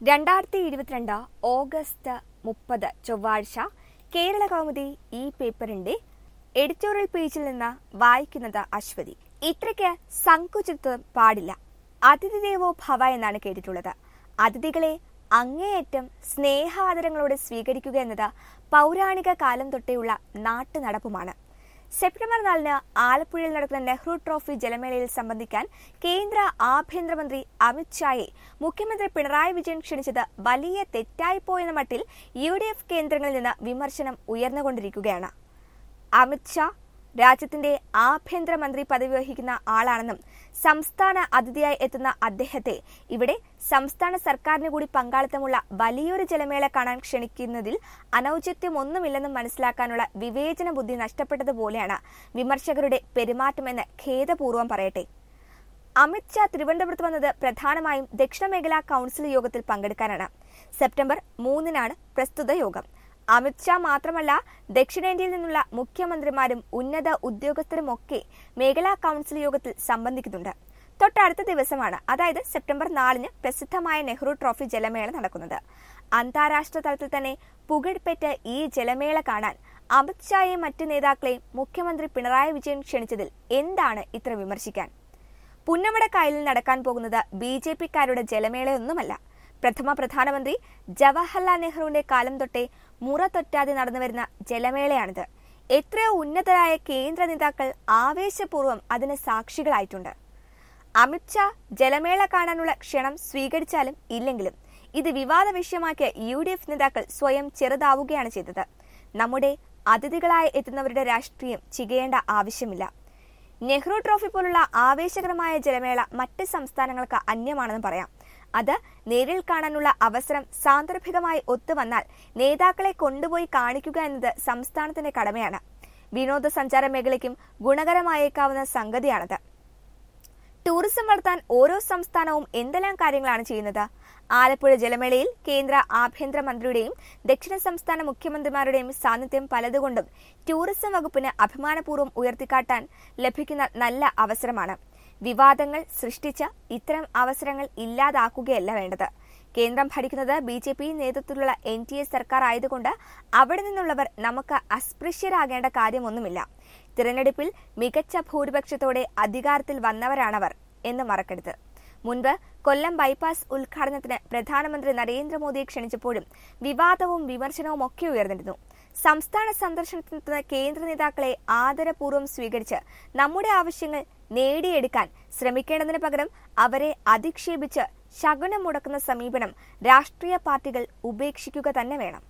രണ്ടായിരത്തി ഇരുപത്തിരണ്ട് ഓഗസ്റ്റ് മുപ്പത് ചൊവ്വാഴ്ച കേരള കൗമുദി ഈ പേപ്പറിന്റെ എഡിറ്റോറിയൽ പേജിൽ നിന്ന് വായിക്കുന്നത് അശ്വതി ഇത്രയ്ക്ക് സങ്കുചിത്വം പാടില്ല അതിഥി ദേവോ ഭവ എന്നാണ് കേട്ടിട്ടുള്ളത് അതിഥികളെ അങ്ങേയറ്റം സ്നേഹാദരങ്ങളോടെ സ്വീകരിക്കുക എന്നത് പൗരാണിക കാലം തൊട്ടേയുള്ള നാട്ടുനടപ്പുമാണ് സെപ്റ്റംബർ നാലിന് ആലപ്പുഴയിൽ നടക്കുന്ന നെഹ്റു ട്രോഫി ജലമേളയിൽ സംബന്ധിക്കാൻ കേന്ദ്ര ആഭ്യന്തരമന്ത്രി അമിത്ഷായെ മുഖ്യമന്ത്രി പിണറായി വിജയൻ ക്ഷണിച്ചത് വലിയ തെറ്റായിപ്പോയെന്ന മട്ടിൽ യു ഡി എഫ് കേന്ദ്രങ്ങളിൽ നിന്ന് വിമർശനം ഉയർന്നുകൊണ്ടിരിക്കുകയാണ് അമിത്ഷാ രാജ്യത്തിന്റെ ആഭ്യന്തരമന്ത്രി പദവി വഹിക്കുന്ന ആളാണെന്നും സംസ്ഥാന അതിഥിയായി എത്തുന്ന അദ്ദേഹത്തെ ഇവിടെ സംസ്ഥാന സർക്കാരിന് കൂടി പങ്കാളിത്തമുള്ള വലിയൊരു ജലമേള കാണാൻ ക്ഷണിക്കുന്നതിൽ അനൌചിത്യമൊന്നുമില്ലെന്നും മനസ്സിലാക്കാനുള്ള വിവേചന ബുദ്ധി നഷ്ടപ്പെട്ടതുപോലെയാണ് വിമർശകരുടെ പെരുമാറ്റമെന്ന് ഖേദപൂർവ്വം പറയട്ടെ അമിത്ഷാ തിരുവനന്തപുരത്ത് വന്നത് പ്രധാനമായും ദക്ഷിണ മേഖലാ കൌൺസിൽ യോഗത്തിൽ പങ്കെടുക്കാനാണ് സെപ്റ്റംബർ മൂന്നിനാണ് പ്രസ്തുത യോഗം അമിത്ഷാ മാത്രമല്ല ദക്ഷിണേന്ത്യയിൽ നിന്നുള്ള മുഖ്യമന്ത്രിമാരും ഉന്നത ഉദ്യോഗസ്ഥരുമൊക്കെ മേഖലാ കൌൺസിൽ യോഗത്തിൽ സംബന്ധിക്കുന്നുണ്ട് തൊട്ടടുത്ത ദിവസമാണ് അതായത് സെപ്റ്റംബർ നാലിന് പ്രസിദ്ധമായ നെഹ്റു ട്രോഫി ജലമേള നടക്കുന്നത് അന്താരാഷ്ട്ര തലത്തിൽ തന്നെ പുകഴ്പെറ്റ ഈ ജലമേള കാണാൻ അമിത്ഷായെയും മറ്റ് നേതാക്കളെയും മുഖ്യമന്ത്രി പിണറായി വിജയൻ ക്ഷണിച്ചതിൽ എന്താണ് ഇത്ര വിമർശിക്കാൻ പുന്നമട കായലിൽ നടക്കാൻ പോകുന്നത് ബി ജെ പിക്കാരുടെ ജലമേളയൊന്നുമല്ല പ്രഥമ പ്രധാനമന്ത്രി ജവഹർലാൽ നെഹ്റുവിന്റെ കാലം തൊട്ടേ മുറ തൊറ്റാതെ നടന്നുവരുന്ന ജലമേളയാണിത് എത്രയോ ഉന്നതരായ കേന്ദ്ര നേതാക്കൾ ആവേശപൂർവ്വം അതിന് സാക്ഷികളായിട്ടുണ്ട് അമിത്ഷാ ജലമേള കാണാനുള്ള ക്ഷണം സ്വീകരിച്ചാലും ഇല്ലെങ്കിലും ഇത് വിവാദ വിഷയമാക്കിയ യു ഡി എഫ് നേതാക്കൾ സ്വയം ചെറുതാവുകയാണ് ചെയ്തത് നമ്മുടെ അതിഥികളായി എത്തുന്നവരുടെ രാഷ്ട്രീയം ചികയേണ്ട ആവശ്യമില്ല നെഹ്റു ട്രോഫി പോലുള്ള ആവേശകരമായ ജലമേള മറ്റ് സംസ്ഥാനങ്ങൾക്ക് അന്യമാണെന്ന് പറയാം അത് നേരിൽ കാണാനുള്ള അവസരം സാന്ദർഭികമായി ഒത്തുവന്നാൽ നേതാക്കളെ കൊണ്ടുപോയി കാണിക്കുക എന്നത് സംസ്ഥാനത്തിന്റെ കടമയാണ് വിനോദസഞ്ചാര മേഖലയ്ക്കും ഗുണകരമായേക്കാവുന്ന സംഗതിയാണത് ടൂറിസം വളർത്താൻ ഓരോ സംസ്ഥാനവും എന്തെല്ലാം കാര്യങ്ങളാണ് ചെയ്യുന്നത് ആലപ്പുഴ ജലമേളയിൽ കേന്ദ്ര ആഭ്യന്തരമന്ത്രിയുടെയും ദക്ഷിണ സംസ്ഥാന മുഖ്യമന്ത്രിമാരുടെയും സാന്നിധ്യം പലതുകൊണ്ടും ടൂറിസം വകുപ്പിന് അഭിമാനപൂർവ്വം ഉയർത്തിക്കാട്ടാൻ ലഭിക്കുന്ന നല്ല അവസരമാണ് വിവാദങ്ങൾ സൃഷ്ടിച്ച് ഇത്തരം അവസരങ്ങൾ ഇല്ലാതാക്കുകയല്ല വേണ്ടത് കേന്ദ്രം ഭരിക്കുന്നത് ബി ജെ പി നേതൃത്വത്തിലുള്ള എൻ ടി എ സർക്കാർ ആയതുകൊണ്ട് അവിടെ നിന്നുള്ളവർ നമുക്ക് അസ്പൃശ്യരാകേണ്ട കാര്യമൊന്നുമില്ല തിരഞ്ഞെടുപ്പിൽ മികച്ച ഭൂരിപക്ഷത്തോടെ അധികാരത്തിൽ വന്നവരാണവർ എന്ന് മറക്കരുത് മുൻപ് കൊല്ലം ബൈപ്പാസ് ഉദ്ഘാടനത്തിന് പ്രധാനമന്ത്രി നരേന്ദ്രമോദിയെ ക്ഷണിച്ചപ്പോഴും വിവാദവും വിമർശനവും ഒക്കെ ഉയർന്നിരുന്നു സംസ്ഥാന സന്ദർശനത്തിന് കേന്ദ്ര നേതാക്കളെ ആദരപൂർവ്വം സ്വീകരിച്ച് നമ്മുടെ ആവശ്യങ്ങൾ നേടിയെടുക്കാൻ ശ്രമിക്കേണ്ടതിന് പകരം അവരെ അധിക്ഷേപിച്ച് ശകുനം മുടക്കുന്ന സമീപനം രാഷ്ട്രീയ പാർട്ടികൾ ഉപേക്ഷിക്കുക തന്നെ വേണം